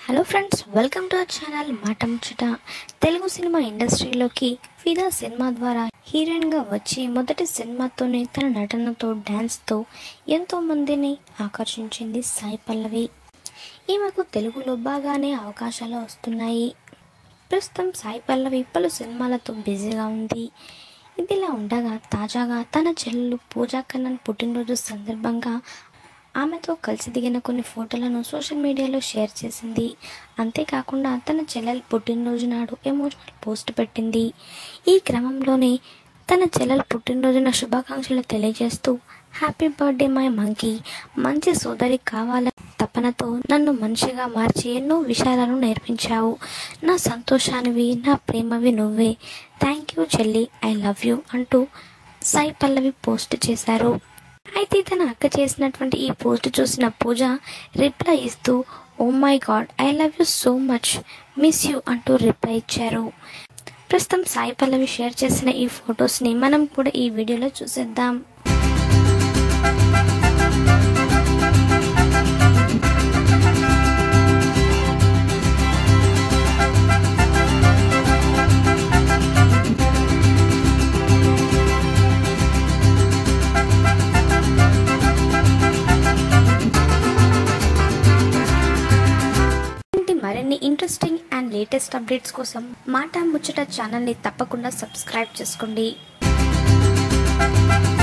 hello friends welcome to our channel మాట ముచ్చట Telugu cinema ఇండస్ట్రీలోకి ఫిదా సినిమా ద్వారా హీరోయిన్గా వచ్చి మొదటి సినిమాతోనే తన నటనతో డ్యాన్స్తో ఎంతో మందిని ఆకర్షించింది సాయి పల్లవి ఈమెకు తెలుగులో బాగానే అవకాశాలు వస్తున్నాయి ప్రస్తుతం సాయి పల్లవి పలు సినిమాలతో బిజీగా ఉంది ఇదిలా ఉండగా తాజాగా తన చెల్లెలు పూజా కన్నన్ పుట్టినరోజు సందర్భంగా ఆమెతో కలిసి దిగిన కొన్ని ఫోటోలను సోషల్ మీడియాలో షేర్ చేసింది అంతేకాకుండా తన చెల్లెలు పుట్టినరోజు నాడు ఎమోషనల్ పోస్ట్ పెట్టింది ఈ క్రమంలోనే తన చెల్లెలు పుట్టినరోజున శుభాకాంక్షలు తెలియజేస్తూ హ్యాపీ బర్త్డే మై మంకీ మంచి సోదరి కావాలని తపనతో నన్ను మనిషిగా మార్చి ఎన్నో విషయాలను నేర్పించావు నా సంతోషానివి నా ప్రేమవి నువ్వే థ్యాంక్ యూ చెల్లి ఐ లవ్ యూ అంటూ సాయి పల్లవి పోస్ట్ చేశారు అయితే తన అక్క చేసినటువంటి ఈ పోస్ట్ చూసిన పూజ రిప్లై ఇస్తూ oh my God I love you so much miss you అంటూ రిప్లై ఇచ్చారు ప్రస్తుతం సాయి పల్లవి షేర్ చేసిన ఈ ఫొటోస్ని మనం కూడా ఈ వీడియోలో చూసేద్దాం ఇలాంటి మరిన్ని ఇంట్రెస్టింగ్ అండ్ లేటెస్ట్ అప్డేట్స్ కోసం మాట ముచ్చట ఛానల్ని తప్పకుండా సబ్స్క్రైబ్ చేసుకోండి